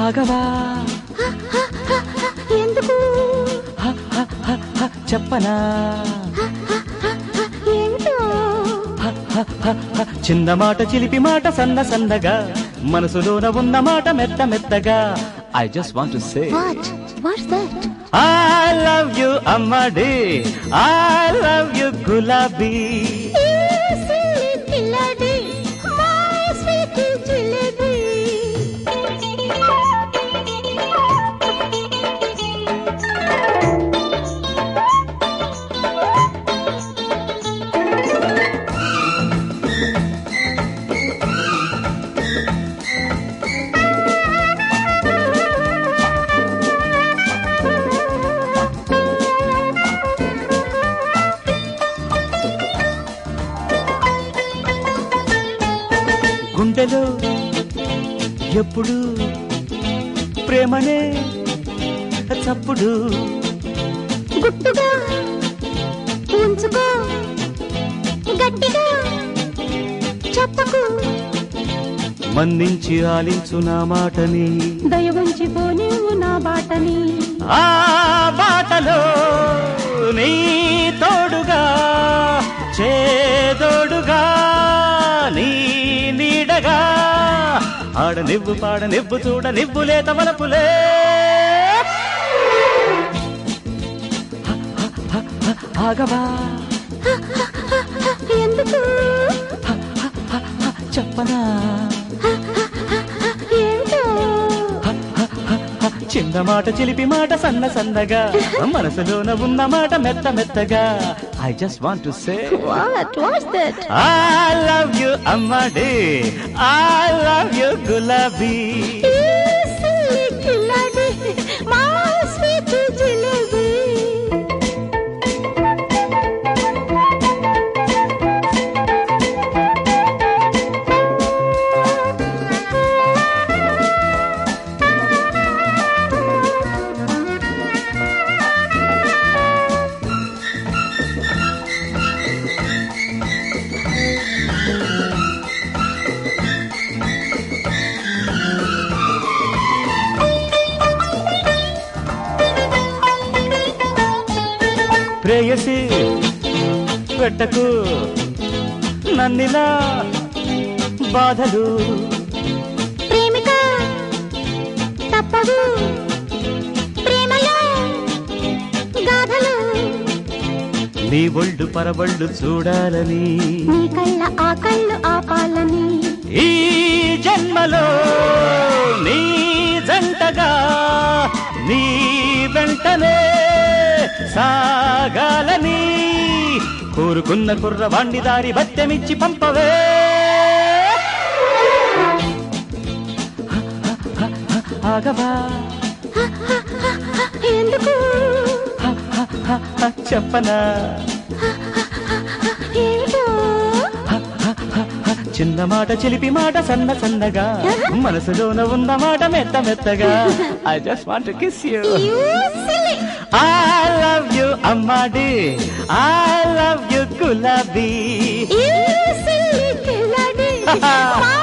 ఆగవా ఎందుకు హ, హ, హ, హ, చెప్పనా ఏంటో హ, హ, హ, హ, చిన్న మాట చిలిపి మాట సన్న సన్నగా మనసులోన ఉన్న మాట మెత్త మెత్తగా I just want to say what what's that I love you అమ్మడి ఐ లవ్ యు గులాబీ పిల్లడి మై స్వీట్ జిలేబీ గుండెలో ఎప్పుడు ప్రేమనే చప్పుడు గుట్టుగా ఉంచుకో గట్టిగా చెప్పకు మన్నించి ఆలించు నా మాటని దయవంచి పోనివు నా బాటని ఆ బాటలో నీ తోడుగా చేదోడుగా నీ నీడగా ఆడ నివ్వు పాడ నివ్వు చూడ నివ్వు లేత వలపులే ఆగవా ఎందుకు చెప్పనా ఏంటో చిన్న మాట చిలిపి మాట సన్న సన్నగా మనసులోన ఉన్న మాట మెత్త మెత్తగా I just want to say what what's that I love you, Amadi. I love you, Gulabi. పిల్లడి మా స్వీట్ జిలేబీ ప్రేయసి పెట్టకు నన్నిలా బాధలు ప్రేమిక తప్పదు ప్రేమలో గాథలు నీ ఒళ్ళు పరబళ్ళు చూడాలని నీ కళ్ళ ఆ కళ్ళు ఆపాలని ఈ జన్మలో నీ జంటగా నీ వెంటనే సాగాలని కోరుకున్న కుర్రవాణ్ణి దారి బత్తెమిచ్చి పంపవే ఆగవా ఎందుకు చెప్పనా ఏమిటో చిన్న మాట చిలిపి మాట సన్న సన్నగా మనసులోన ఉన్న మాట మెత్త మెత్తగా I just want kiss you You silly. I love you అమ్మాడి ఐ లవ్ యు గులాబీ You silly పిల్లడి. మా